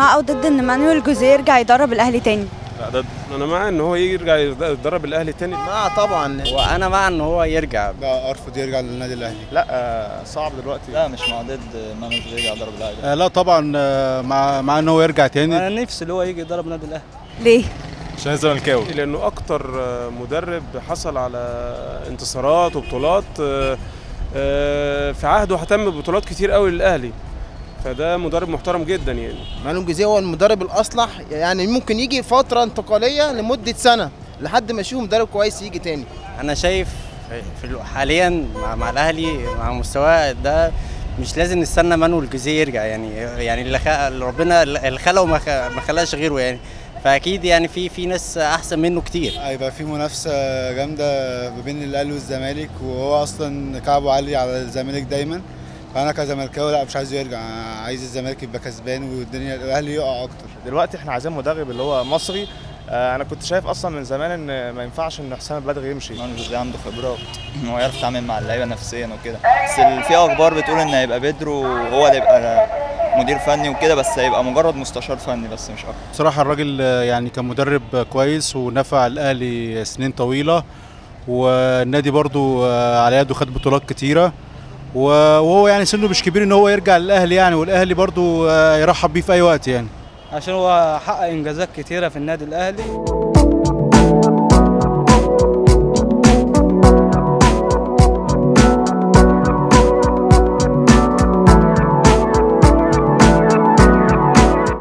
مع او ضد ان مانويل جوزيه يرجع يدرب الاهلي تاني لا ده انا مع ان هو يرجع يدرب الاهلي تاني مع طبعا وانا مع ان هو يرجع لا ارفض يرجع للنادي الاهلي لا آه، صعب دلوقتي لا مش مع ضد مانويل جوزيه يرجع يدرب الاهلي آه لا طبعا آه، مع مع ان هو يرجع تاني انا نفسي اللي هو يجي يدرب النادي الاهلي ليه عشان الزملكاوي لانه اكتر مدرب حصل على انتصارات وبطولات آه، آه، في عهده هتم ببطولات كتير قوي للاهلي فده مدرب محترم جدا يعني مانويل جوزيه هو المدرب الاصلح يعني ممكن يجي فتره انتقاليه لمده سنه لحد ما يشوف مدرب كويس يجي تاني انا شايف في الو- حاليا مع, مع الاهلي مع مستواه ده مش لازم نستنى مانويل جوزيه يرجع يعني يعني اللي خ- اللي ربنا اللي خلقه ما خ- ما خلاش غيره يعني فاكيد يعني في في ناس احسن منه كتير هيبقى في منافسه جامده ما بين الاهلي والزمالك وهو اصلا كعبه عالي على الزمالك دايما فانا كزملكاوي لا مش عايزه يرجع أنا عايز الزمالك يبقى كسبان والدنيا الاهلي يقع اكتر دلوقتي احنا عايزين مدرب اللي هو مصري آه، انا كنت شايف اصلا من زمان ان ما ينفعش ان حسام البدري يمشي مانويل جوزيه عنده خبرات هو يعرف يتعامل مع اللعيبه نفسيا وكده بس ال- في اخبار بتقول ان هيبقى بيدرو هو اللي يبقى مدير فني وكده بس هيبقى مجرد مستشار فني بس مش اكتر بصراحه الراجل آه، يعني كان مدرب كويس ونفع الاهلي سنين طويله والنادي برضو آه، على يده خد بطولات كتيره و- وهو يعني سنه مش كبير ان هو يرجع للاهلي يعني والاهلي برضو آه، يرحب بيه في اي وقت يعني عشان هو حقق انجازات كتيره في النادي الاهلي